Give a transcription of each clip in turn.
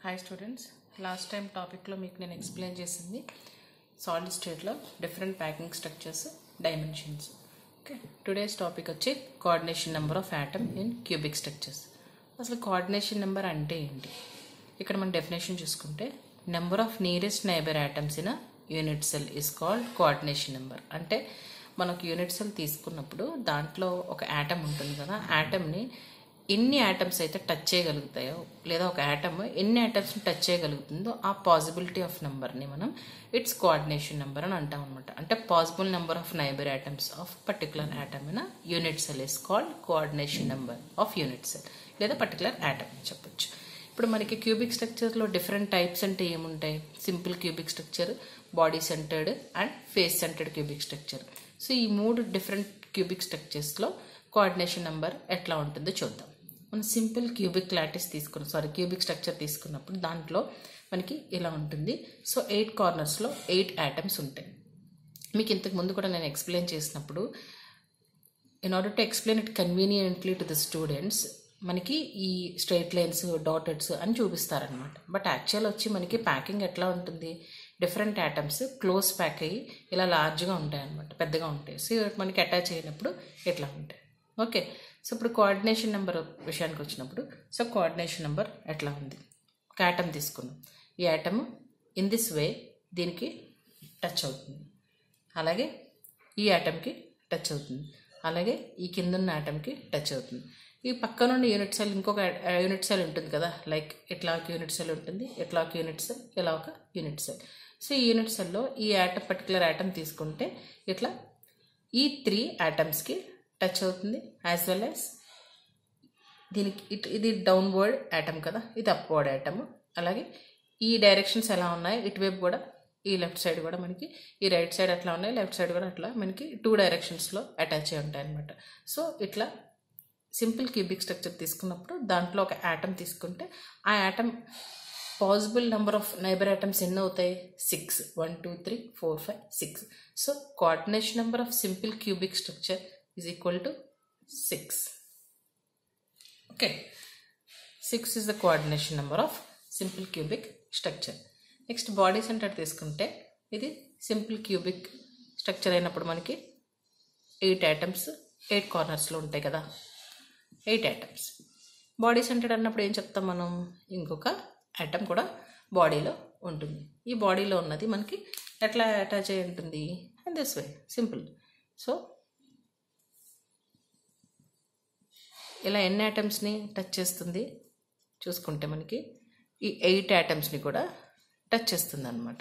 hi students last time టాపిక్లో మీకు నేను ఎక్స్ప్లెయిన్ చేసింది సాలిడ్ స్టేట్లో different packing structures dimensions okay today's topic వచ్చి coordination number of atom in cubic structures అసలు కోఆర్డినేషన్ నెంబర్ అంటే ఏంటి ఇక్కడ మనం డెఫినేషన్ చూసుకుంటే number of nearest neighbour atoms in unit cell is called coordination number అంటే మనకు యూనిట్ సెల్ తీసుకున్నప్పుడు దాంట్లో ఒక యాటమ్ ఉంటుంది కదా యాటమ్ని ఎన్ని యాటమ్స్ అయితే టచ్ చేయగలుగుతాయో లేదా ఒక యాటమ్ ఎన్ని యాటమ్స్ని టచ్ చేయగలుగుతుందో ఆ పాసిబిలిటీ ఆఫ్ నెంబర్ని మనం ఇట్స్ కోఆర్డినేషన్ నెంబర్ అని అంటాం అనమాట అంటే possible number of neighbour atoms of particular atom in unit cell is called coordination number of unit cell లేదా పర్టికులర్ యాటమ్ అని చెప్పొచ్చు ఇప్పుడు మనకి క్యూబిక్ స్ట్రక్చర్లో డిఫరెంట్ టైప్స్ అంటే ఏముంటాయి simple cubic structure body centred and face centred cubic structure so ఈ మూడు different cubic స్ట్రక్చర్స్లో కోఆర్డినేషన్ నెంబర్ ఎట్లా ఉంటుందో చూద్దాం మనం సింపుల్ క్యూబిక్ లాటిస్ తీసుకున్నాం సారీ క్యూబిక్ స్ట్రక్చర్ తీసుకున్నప్పుడు దాంట్లో మనకి ఇలా ఉంటుంది సో ఎయిట్ కార్నర్స్లో ఎయిట్ యాటమ్స్ ఉంటాయి మీకు ఇంతకు ముందు కూడా నేను ఎక్స్ప్లెయిన్ చేసినప్పుడు in order to explain it conveniently to the students మనకి ఈ స్ట్రైట్ లైన్స్ డాటెడ్స్ అని చూపిస్తారనమాట బట్ యాక్చువల్ వచ్చి మనకి ప్యాకింగ్ ఎట్లా ఉంటుంది డిఫరెంట్ యాటమ్స్ క్లోజ్ ప్యాక్ అయ్యి ఇలా లార్జ్గా ఉంటాయి అనమాట పెద్దగా ఉంటాయి సో మనకి అటాచ్ అయినప్పుడు ఇట్లా ఉంటాయి ఓకే సో ఇప్పుడు కోఆర్డినేషన్ నెంబర్ విషయానికి వచ్చినప్పుడు సో కోఆర్డినేషన్ నెంబర్ ఎట్లా ఉంది ఒక యాటమ్ తీసుకున్నాం ఈ యాటమ్ ఇన్ దిస్ వే దీనికి టచ్ అవుతుంది అలాగే ఈ యాటమ్కి టచ్ అవుతుంది అలాగే ఈ కింద ఉన్న యాటమ్కి టచ్ అవుతుంది ఈ పక్కన ఉన్న యూనిట్ సెల్ ఇంకొక యూనిట్ సెల్ ఉంటుంది కదా లైక్ ఇట్లా ఒక యూనిట్ సెల్ ఉంటుంది ఇట్లా ఒక యూనిట్ సెల్ ఇలా ఒక యూనిట్ సెల్ సో ఈ యూనిట్ సెల్లో ఈ యాటమ్ పర్టికులర్ యాటమ్ తీసుకుంటే ఇట్లా ఈ త్రీ యాటమ్స్కి టచ్ అవుతుంది యాజ్ వెల్ యాజ్ దీనికి ఇట్ ఇది డౌన్వర్డ్ యాటమ్ కదా ఇది అప్వర్డ్ యాటమ్ అలాగే ఈ డైరెక్షన్స్ ఎలా ఉన్నాయి ఇటువైపు కూడా ఈ లెఫ్ట్ సైడ్ కూడా మనకి ఈ రైట్ సైడ్ అట్లా ఉన్నాయి లెఫ్ట్ సైడ్ కూడా అట్లా మనకి టూ డైరెక్షన్స్లో అటాచ్ అయి ఉంటాయి అనమాట సో ఇట్లా సింపుల్ క్యూబిక్ స్ట్రక్చర్ తీసుకున్నప్పుడు దాంట్లో ఒక యాటమ్ తీసుకుంటే ఆ atom possible number of neighbour atoms ఎన్ని అవుతాయి six one two three four five six so coordination number of simple cubic structure is equal to six okay six is the coordination number of simple cubic structure next body centre తీసుకుంటే ఇది simple cubic structure అయినప్పుడు మనకి eight items eight కార్నర్స్లో ఉంటాయి కదా eight items body centred అన్నప్పుడు ఏం చెప్తాం మనం ఇంకొక ఐటమ్ కూడా బాడీలో ఉంటుంది ఈ బాడీలో ఉన్నది మనకి ఎట్లా అటాచ్ అయి ఉంటుంది and this way simple so ఇలా ఎన్ని ఐటమ్స్ని టచ్ చేస్తుంది చూసుకుంటే మనకి ఈ ఎయిట్ ఐటమ్స్ని కూడా టచ్ చేస్తుంది అనమాట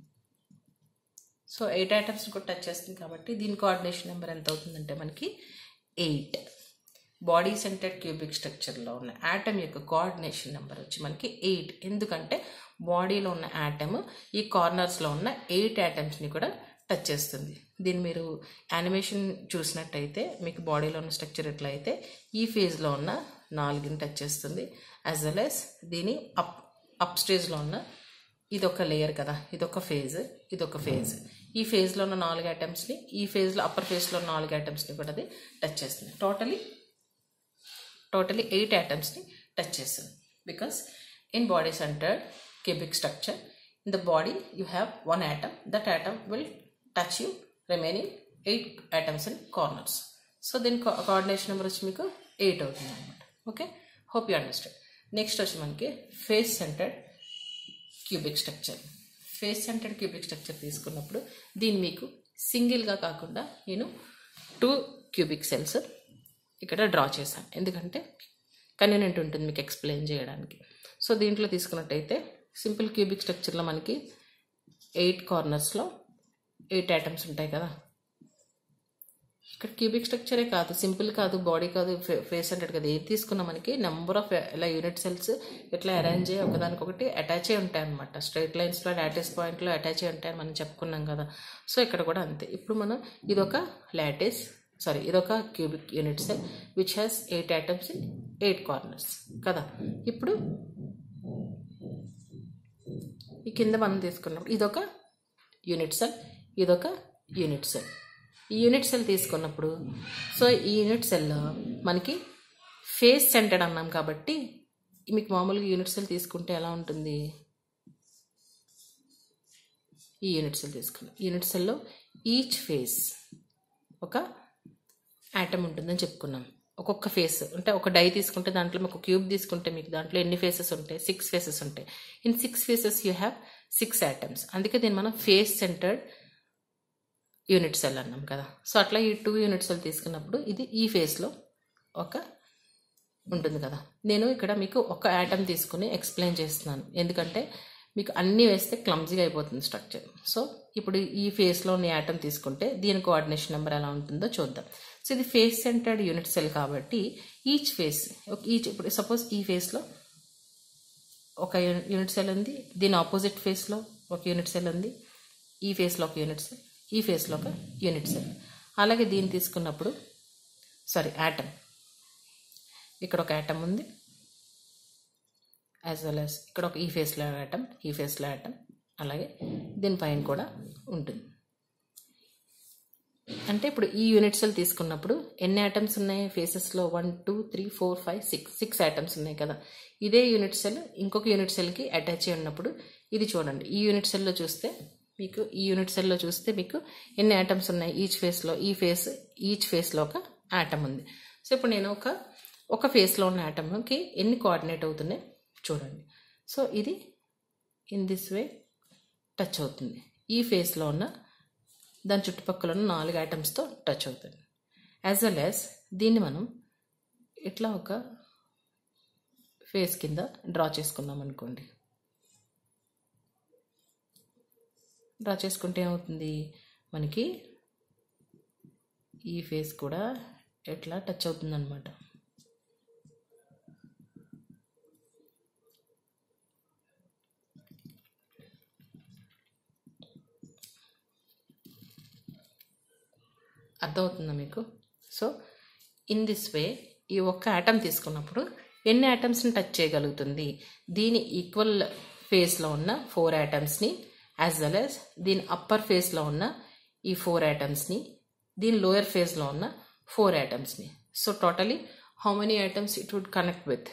సో ఎయిట్ ఐటమ్స్ని కూడా టచ్ చేస్తుంది కాబట్టి దీని కోఆర్డినేషన్ నెంబర్ ఎంత అవుతుందంటే మనకి ఎయిట్ బాడీ సెంటర్డ్ క్యూబిక్ స్ట్రక్చర్లో ఉన్న యాటమ్ యొక్క కోఆర్డినేషన్ నెంబర్ వచ్చి మనకి ఎయిట్ ఎందుకంటే బాడీలో ఉన్న యాటమ్ ఈ కార్నర్స్లో ఉన్న ఎయిట్ యాటమ్స్ని కూడా టచ్ చేస్తుంది దీన్ని మీరు యానిమేషన్ చూసినట్టయితే మీకు బాడీలో ఉన్న స్ట్రక్చర్ ఎట్లయితే ఈ ఫేజ్లో ఉన్న నాలుగుని టచ్ చేస్తుంది యాజ్ వెల్ యాజ్ దీని అప్ అప్ స్టేజ్లో ఉన్న ఇదొక లేయర్ కదా ఇదొక ఫేజ్ ఇదొక ఫేజ్ ఈ ఫేజ్లో ఉన్న నాలుగు ఐటమ్స్ని ఈ ఫేజ్లో అప్పర్ ఫేజ్లో ఉన్న నాలుగు ఐటమ్స్ని కూడా అది టచ్ చేస్తుంది టోటలీ టోటలీ ఎయిట్ ఐటమ్స్ని టచ్ చేస్తుంది because in body centred cubic structure in the body you have one atom that atom will touch you remaining eight atoms in corners so దీని కోఆర్డినేషన్ నెంబర్ వచ్చి మీకు eight అవుతుంది అనమాట okay hope you understand next వచ్చి మనకి face centred cubic structure face centred cubic structure తీసుకున్నప్పుడు దీన్ని మీకు సింగిల్గా కాకుండా నేను టూ క్యూబిక్ సెల్స్ ఇక్కడ డ్రా చేశాను ఎందుకంటే కన్వీనియంట్ ఉంటుంది మీకు ఎక్స్ప్లెయిన్ చేయడానికి సో దీంట్లో తీసుకున్నట్టయితే సింపుల్ క్యూబిక్ స్ట్రక్చర్లో మనకి ఎయిట్ కార్నర్స్లో ఎయిట్ ఐటమ్స్ ఉంటాయి కదా ఇక్కడ క్యూబిక్ స్ట్రక్చరే కాదు సింపుల్ కాదు బాడీ కాదు ఫేస్ హండ్రెడ్ కదా ఏది తీసుకున్నా మనకి నెంబర్ ఆఫ్ ఇలా యూనిట్ సెల్స్ ఇట్లా అరేంజ్ అయ్యి ఒకదానికొకటి అటాచ్ అయి ఉంటాయి అనమాట స్ట్రైట్ లైన్స్లో లాటిస్ పాయింట్లో అటాచ్ అయి ఉంటాయని మనం చెప్పుకున్నాం కదా సో ఇక్కడ కూడా అంతే ఇప్పుడు మనం ఇదొక లాటిస్ సారీ ఇదొక cubic unit cell which has eight atoms in eight corners కదా ఇప్పుడు ఈ కింద మనం తీసుకున్నప్పుడు ఇదొక యూనిట్ సెల్ ఇదొక యూనిట్ సెల్ ఈ యూనిట్ సెల్ తీసుకున్నప్పుడు సో ఈ యూనిట్ సెల్లో మనకి ఫేస్ సెంటర్డ్ అన్నాం కాబట్టి మీకు మామూలుగా యూనిట్ సెల్ తీసుకుంటే ఎలా ఉంటుంది ఈ యూనిట్ సెల్ తీసుకున్నాం యూనిట్ సెల్లో ఈచ్ ఫేస్ ఒక యాటమ్ ఉంటుందని చెప్పుకున్నాం ఒక్కొక్క ఫేస్ అంటే ఒక డై తీసుకుంటే దాంట్లో మీకు క్యూబ్ తీసుకుంటే మీకు దాంట్లో ఎన్ని ఫేసెస్ ఉంటాయి సిక్స్ ఫేసెస్ ఉంటాయి in six faces you have six atoms అందుకే దీన్ని మనం ఫేస్ సెంటర్డ్ యూనిట్ సెల్ అన్నాం కదా సో అట్లా ఈ టూ యూనిట్ సెల్ తీసుకున్నప్పుడు ఇది ఈ ఫేస్లో ఒక ఉంటుంది కదా నేను ఇక్కడ మీకు ఒక యాటమ్ తీసుకుని ఎక్స్ప్లెయిన్ చేస్తున్నాను ఎందుకంటే మీకు అన్నీ వేస్తే క్లమ్జీగా అయిపోతుంది స్ట్రక్చర్ సో ఇప్పుడు ఈ ఫేస్లో ఉన్న యాటమ్ తీసుకుంటే దీని కోఆర్డినేషన్ నెంబర్ ఎలా ఉంటుందో చూద్దాం సో ఇది ఫేస్ సెంటర్డ్ యూనిట్ సెల్ కాబట్టి ఈచ్ ఫేస్ ఈచ్ ఇప్పుడు సపోజ్ ఈ ఫేస్లో ఒక యూనిట్ సెల్ ఉంది దీని ఆపోజిట్ ఫేస్లో ఒక యూనిట్ సెల్ ఉంది ఈ ఫేస్లో ఒక యూనిట్ సెల్ ఈ ఫేస్లో ఒక యూనిట్ సెల్ అలాగే దీన్ని తీసుకున్నప్పుడు సారీ యాటమ్ ఇక్కడ ఒక యాటమ్ ఉంది యాజ్ వెల్ యాజ్ ఇక్కడ ఒక ఈ ఫేస్లో యాటమ్ ఈ ఫేస్లో యాటమ్ అలాగే దీనిపైన కూడా ఉంటుంది అంటే ఇప్పుడు ఈ యూనిట్ సెల్ తీసుకున్నప్పుడు ఎన్ని ఐటమ్స్ ఉన్నాయి ఫేసెస్లో one two three four five six six atoms ఉన్నాయి కదా ఇదే యూనిట్ సెల్ ఇంకొక యూనిట్ సెల్కి అటాచ్ అయి ఉన్నప్పుడు ఇది చూడండి ఈ యూనిట్ సెల్లో చూస్తే మీకు ఈ యూనిట్ సెల్లో చూస్తే మీకు ఎన్ని ఐటమ్స్ ఉన్నాయి ఈచ్ ఫేస్లో ఈ ఫేస్ ఈచ్ ఫేస్లో ఒక యాటమ్ ఉంది సో ఇప్పుడు నేను ఒక ఒక ఫేస్లో ఉన్న యాటమ్కి ఎన్ని కోఆర్డినేట్ అవుతున్నాయి చూడండి సో ఇది ఇన్ దిస్ వే టచ్ అవుతుంది ఈ ఫేస్లో ఉన్న దాని చుట్టుపక్కల ఉన్న నాలుగు ఐటమ్స్తో టచ్ అవుతుంది యాజ్ వెల్ యాజ్ దీన్ని మనం ఇట్లా ఒక ఫేస్ కింద డ్రా చేసుకున్నాం అనుకోండి డ్రా చేసుకుంటే ఏమవుతుంది మనకి ఈ ఫేస్ కూడా ఎట్లా టచ్ అవుతుంది అనమాట అర్థమవుతుందా మీకు సో ఇన్ దిస్ వే ఈ ఒక్క యాటమ్ తీసుకున్నప్పుడు ఎన్ని యాటమ్స్ని టచ్ చేయగలుగుతుంది దీని ఈక్వల్ ఫేస్లో ఉన్న ఫోర్ యాటమ్స్ని యాజ్ వెల్ యాజ్ దీని అప్పర్ ఫేస్లో ఉన్న ఈ ఫోర్ యాటమ్స్ని దీని లోయర్ ఫేస్లో ఉన్న ఫోర్ యాటమ్స్ని so totally how many atoms it would connect with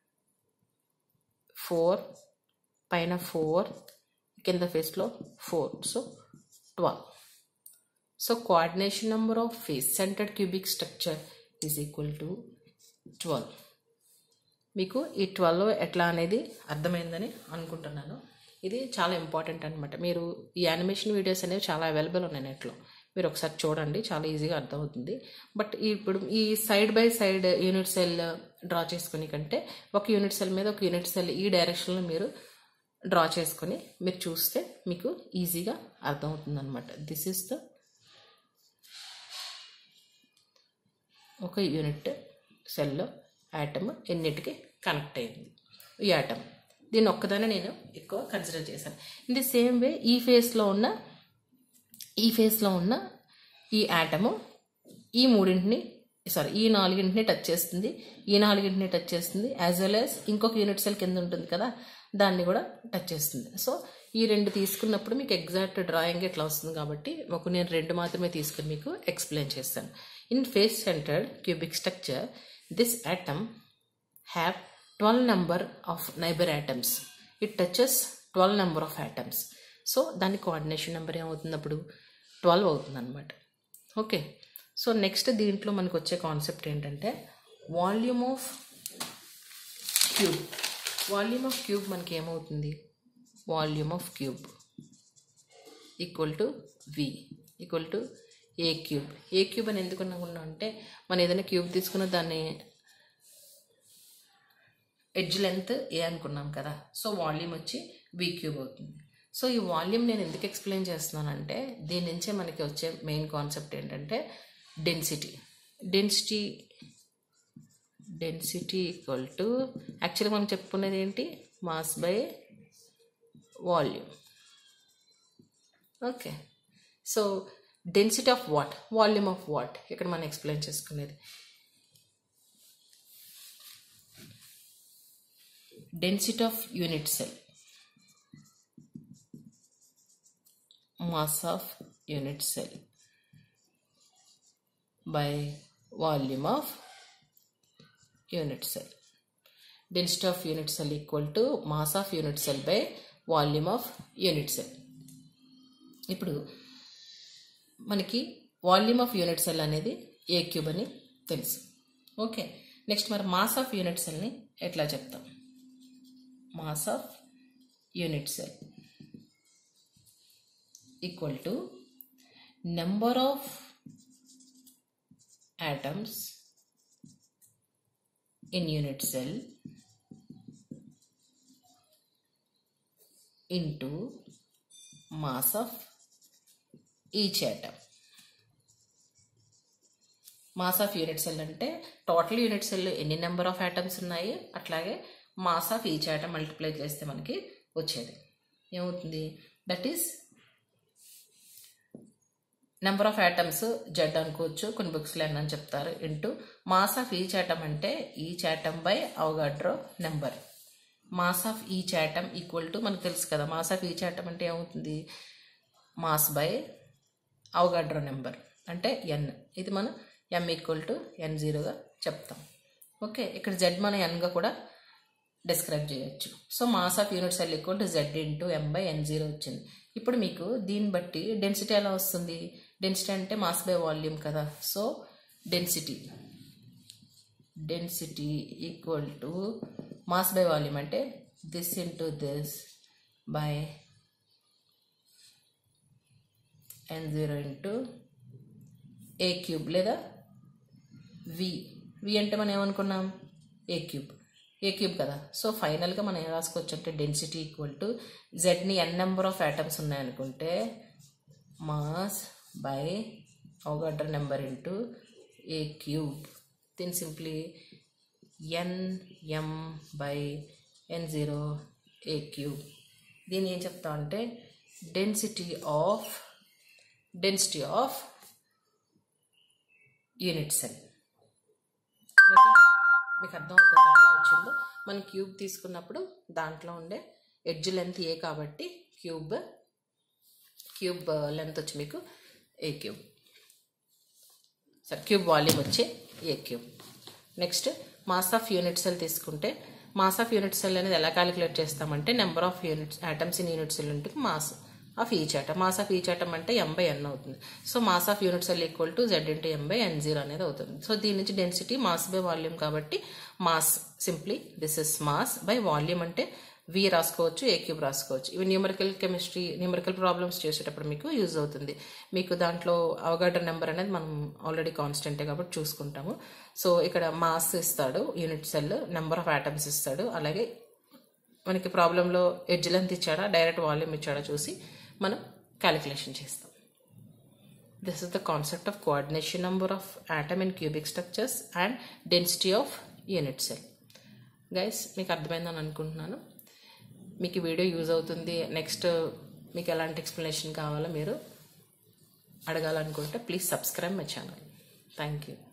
four పైన ఫోర్ కింద ఫేస్లో four so twelve so coordination number of face centred cubic structure is equal to twelve మీకు ఈ ట్వెల్వ్ ఎట్లా అనేది అర్థమైందని అనుకుంటున్నాను ఇది చాలా ఇంపార్టెంట్ అనమాట మీరు ఈ యానిమేషన్ వీడియోస్ అనేవి చాలా అవైలబుల్ ఉన్నాయి నెట్లో మీరు ఒకసారి చూడండి చాలా ఈజీగా అర్థమవుతుంది బట్ ఇప్పుడు ఈ side by side unit cell draw చేసుకుని కంటే ఒక యూనిట్ సెల్ మీద ఒక యూనిట్ సెల్ ఈ డైరెక్షన్లో మీరు డ్రా చేసుకొని మీరు చూస్తే మీకు ఈజీగా అర్థమవుతుంది అనమాట దిస్ ఇస్ ద ఒక యూనిట్ సెల్లో యాటమ్ ఎన్నిటికి కనెక్ట్ అయింది ఈ యాటమ్ దీన్ని ఒక్కదానే నేను ఎక్కువ కన్సిడర్ చేశాను ఇన్ ది సేమ్ వే ఈ ఫేస్లో ఉన్న ఈ ఫేస్లో ఉన్న ఈ యాటము ఈ మూడింటిని సారీ ఈ నాలుగింటిని టచ్ చేస్తుంది ఈ నాలుగింటిని టచ్ చేస్తుంది యాజ్ వెల్ యాజ్ ఇంకొక యూనిట్ సెల్ కింద ఉంటుంది కదా దాన్ని కూడా టచ్ చేస్తుంది సో ఈ రెండు తీసుకున్నప్పుడు మీకు ఎగ్జాక్ట్ డ్రాయింగ్ ఎట్లా వస్తుంది కాబట్టి ఒక నేను రెండు మాత్రమే తీసుకుని మీకు ఎక్స్ప్లెయిన్ చేస్తాను in face centred cubic structure this atom have twelve number of neighbour atoms it touches twelve number of atoms so దాని కోఆర్డినేషన్ నెంబర్ ఏమవుతుంది అప్పుడు ట్వెల్వ్ అవుతుంది అనమాట ఓకే సో నెక్స్ట్ దీంట్లో మనకు వచ్చే కాన్సెప్ట్ ఏంటంటే volume of cube volume of cube మనకి ఏమవుతుంది volume of cube equal to V equal to a cube a cube అని ఎందుకు అనుకున్నాం అంటే మనం ఏదైనా క్యూబ్ తీసుకున్న దాన్ని ఎడ్జ్ లెంత్ ఏ అనుకున్నాం కదా సో వాల్యూమ్ వచ్చి వి క్యూబ్ అవుతుంది సో ఈ వాల్యూమ్ నేను ఎందుకు ఎక్స్ప్లెయిన్ చేస్తున్నానంటే దీని నుంచే మనకి వచ్చే మెయిన్ కాన్సెప్ట్ ఏంటంటే density density density equal to యాక్చువల్గా మనం చెప్పుకునేది ఏంటి mass by volume okay so density of what volume of what ఇక్కడ మనం ఎక్స్ప్లెయిన్ చేసుకునేది density of unit cell mass of unit cell by volume of unit cell density of unit cell equal to mass of unit cell by volume of unit cell ఇప్పుడు మనకి volume of unit cell అనేది ఏ cube అని తెలుసు okay next మరి mass of unit సెల్ని ఎట్లా చెప్తాం mass of unit cell equal to number of atoms in unit cell into mass of each atom mass of unit cell అంటే total unit cell ఎన్ని number of atoms ఉన్నాయి అట్లాగే mass of each atom multiply చేస్తే మనకి వచ్చేది ఏమవుతుంది that is number of atoms Z అనుకోవచ్చు కొన్ని బుక్స్లో ఎన్ అని చెప్తారు into mass of each item అంటే each atom by Avogadro number mass of each atom equal to మనకు తెలుసు కదా మాస్ ఆఫ్ ఈచ్ ఐటమ్ అంటే ఏమవుతుంది మాస్ బై అవగాడ్రో నెంబర్ అంటే ఎన్ ఇది మనం ఎం ఈక్వల్ టు ఎన్ జీరోగా చెప్తాం ఓకే ఇక్కడ జెడ్ మనం ఎన్గా కూడా డిస్క్రైబ్ చేయొచ్చు so mass of unit cell equal to Z into M by N zero వచ్చింది ఇప్పుడు మీకు దీన్ని బట్టి డెన్సిటీ ఎలా వస్తుంది డెన్సిటీ అంటే మాస్ బై వాల్యూమ్ కదా so density density equal to mass by volume అంటే this into this by N zero into a cube లేదా వి వి అంటే మనం ఏమనుకున్నాం ఏ క్యూబ్ ఏ క్యూబ్ కదా సో ఫైనల్గా మనం ఏం రాసుకోవచ్చు అంటే డెన్సిటీ ఈక్వల్ టు జెడ్ని ఎన్ నెంబర్ ఆఫ్ ఐటమ్స్ ఉన్నాయనుకుంటే mass by Avogadro number into a cube దీని simply N M by N zero a cube దీన్ని ఏం చెప్తాం అంటే density of density of unit cell మీకు అర్థమవుతుంది ఎట్లా వచ్చిందో మనం క్యూబ్ తీసుకున్నప్పుడు దాంట్లో ఉండే ఎడ్జ్ లెంత్ ఏ కాబట్టి క్యూబ్ క్యూబ్ లెంత్ వచ్చి మీకు ఏ క్యూబ్ సరే క్యూబ్ వాల్యూమ్ వచ్చి a cube next mass of unit cell తీసుకుంటే మాస్ ఆఫ్ యూనిట్ సెల్ అనేది ఎలా క్యాలిక్యులేట్ చేస్తామంటే number of units items in unit cell ఉంటుంది mass of each item mass of each item అంటే M by N అవుతుంది so mass of unit cell equal to Z into M by N zero అనేది అవుతుంది so దీని నుంచి density mass by volume కాబట్టి mass simply this is mass by volume అంటే V రాసుకోవచ్చు ఏ cube రాసుకోవచ్చు ఇవి న్యూమరికల్ కెమిస్ట్రీ న్యూమరికల్ ప్రాబ్లమ్స్ చేసేటప్పుడు మీకు యూజ్ అవుతుంది మీకు దాంట్లో అవగాడ్ర నెంబర్ అనేది మనం ఆల్రెడీ కాన్స్టెంటే కాబట్టి చూసుకుంటాము సో ఇక్కడ మాస్ ఇస్తాడు unit cell number of items ఇస్తాడు అలాగే మనకి ప్రాబ్లంలో ఎడ్జ్ లెంత్ ఇచ్చాడా డైరెక్ట్ వాల్యూమ్ ఇచ్చాడా చూసి మనం క్యాలిక్యులేషన్ చేస్తాం this is the concept of coordination number of atom in cubic structures and density of unit cell guys మీకు అర్థమైందని అనుకుంటున్నాను మీకు ఈ వీడియో యూజ్ అవుతుంది నెక్స్ట్ మీకు ఎలాంటి ఎక్స్ప్లెనేషన్ కావాలో మీరు అడగాలనుకుంటే please subscribe my channel thank you